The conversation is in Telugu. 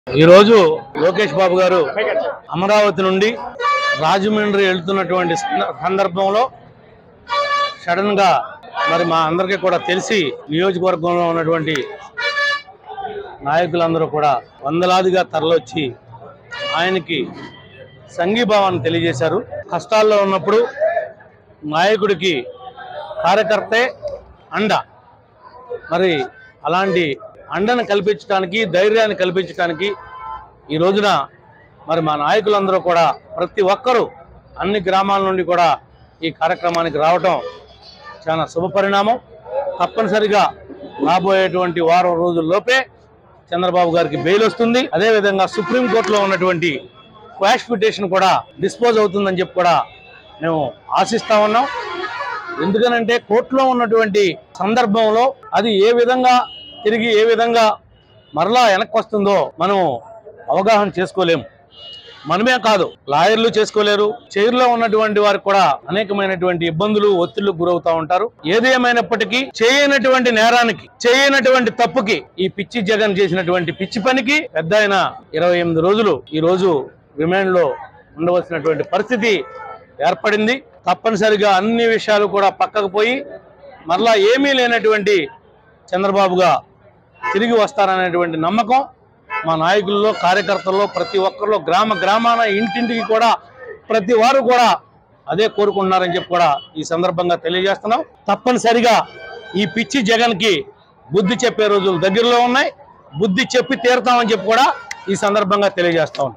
ఈరోజు లోకేష్ బాబు గారు అమరావతి నుండి రాజమండ్రి వెళ్తున్నటువంటి సంద- సందర్భంలో సడన్ గా మరి మా అందరికీ కూడా తెలిసి నియోజకవర్గంలో ఉన్నటువంటి నాయకులందరూ కూడా వందలాదిగా తరలొచ్చి ఆయనకి సంఘీభావాన్ని తెలియజేశారు కష్టాల్లో ఉన్నప్పుడు నాయకుడికి కార్యకర్తే అండ మరి అలాంటి అండను కల్పించడానికి ధైర్యాన్ని కల్పించడానికి ఈ రోజున మరి మా నాయకులందరూ కూడా ప్రతి ఒక్కరూ అన్ని గ్రామాల నుండి కూడా ఈ కార్యక్రమానికి రావటం చాలా శుభపరిణామం తప్పనిసరిగా రాబోయేటువంటి వారం రోజుల్లోపే చంద్రబాబు గారికి బెయిల్ వస్తుంది అదేవిధంగా సుప్రీంకోర్టులో ఉన్నటువంటి క్వాష్ పిటిషన్ కూడా డిస్పోజ్ అవుతుందని చెప్పి కూడా మేము ఆశిస్తా ఉన్నాం ఎందుకనంటే కోర్టులో ఉన్నటువంటి సందర్భంలో అది ఏ విధంగా తిరిగి ఏ విధంగా మరలా వెనక్కి వస్తుందో మనం అవగాహన చేసుకోలేము మనమే కాదు లాయర్లు చేసుకోలేరు చైర్లో ఉన్నటువంటి వారికి కూడా అనేకమైనటువంటి ఇబ్బందులు ఒత్తిళ్లకు గురవుతా ఉంటారు ఏదేమైనప్పటికీ చేయనటువంటి నేరానికి చేయనటువంటి తప్పుకి ఈ పిచ్చి జగన్ చేసినటువంటి పిచ్చి పనికి పెద్ద ఆయన ఇరవై ఎనిమిది రోజులు ఈ రోజు రిమాండ్ లో ఉండవలసినటువంటి పరిస్థితి ఏర్పడింది తప్పనిసరిగా అన్ని విషయాలు కూడా పక్కకు పోయి మరలా ఏమీ లేనటువంటి చంద్రబాబుగా తిరిగి వస్తారనేటువంటి నమ్మకం మా నాయకుల్లో కార్యకర్తల్లో ప్రతి ఒక్కరిలో గ్రామ గ్రామాన ఇంటింటికి కూడా ప్రతి వారు కూడా అదే కోరుకుంటున్నారని చెప్పి కూడా ఈ సందర్భంగా తెలియజేస్తున్నాం తప్పనిసరిగా ఈ పిచ్చి జగన్కి బుద్ధి చెప్పే రోజులు దగ్గరలో ఉన్నాయి బుద్ధి చెప్పి తీరుతామని చెప్పి కూడా ఈ సందర్భంగా తెలియజేస్తా ఉన్నాం